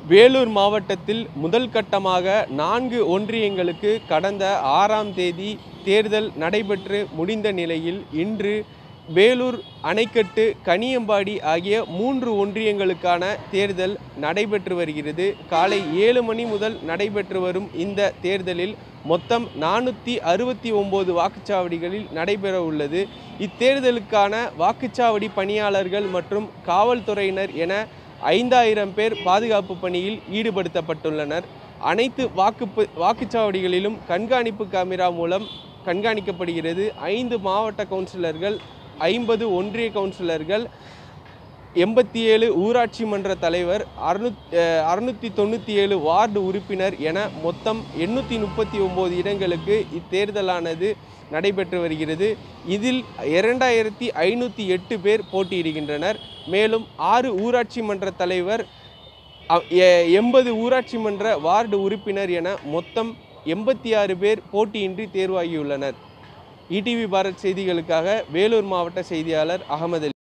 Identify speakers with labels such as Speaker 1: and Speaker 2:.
Speaker 1: வேலூர் மாவட்டத்தில் முதல் கட்டமாக நான்கு ஒன்றியங்களுக்கு கடந்த ஆறாம் தேதி தேர்தல் நடைபெற்று முடிந்த நிலையில் இன்று வேலூர் அணைக்கட்டு கனியம்பாடி ஆகிய மூன்று ஒன்றியங்களுக்கான தேர்தல் நடைபெற்று வருகிறது காலை ஏழு மணி முதல் நடைபெற்று வரும் இந்த தேர்தலில் மொத்தம் நானூற்றி அறுபத்தி ஒம்பது வாக்குச்சாவடிகளில் நடைபெற உள்ளது இத்தேர்தலுக்கான வாக்குச்சாவடி பணியாளர்கள் மற்றும் காவல்துறையினர் என ஐந்தாயிரம் பேர் பாதுகாப்பு பணியில் ஈடுபடுத்தப்பட்டுள்ளனர் அனைத்து வாக்கு வாக்குச்சாவடிகளிலும் கண்காணிப்பு கேமரா மூலம் கண்காணிக்கப்படுகிறது ஐந்து மாவட்ட கவுன்சிலர்கள் ஐம்பது ஒன்றிய கவுன்சிலர்கள் எண்பத்தி ஏழு ஊராட்சி மன்ற தலைவர் அறுநூத் அறுநூற்றி தொண்ணூற்றி ஏழு வார்டு உறுப்பினர் என மொத்தம் எண்ணூற்றி முப்பத்தி ஒம்பது இடங்களுக்கு இத்தேர்தலானது நடைபெற்று வருகிறது இதில் இரண்டாயிரத்தி ஐநூற்றி எட்டு பேர் போட்டியிடுகின்றனர் மேலும் ஆறு ஊராட்சி மன்ற தலைவர் அ- எ- எண்பது ஊராட்சி மன்ற வார்டு உறுப்பினர் என மொத்தம் எண்பத்தி ஆறு பேர் போட்டியின்றி தேர்வாகியுள்ளனர் இடிவி பாரத் செய்திகளுக்காக வேலூர் மாவட்ட செய்தியாளர் அகமது அலி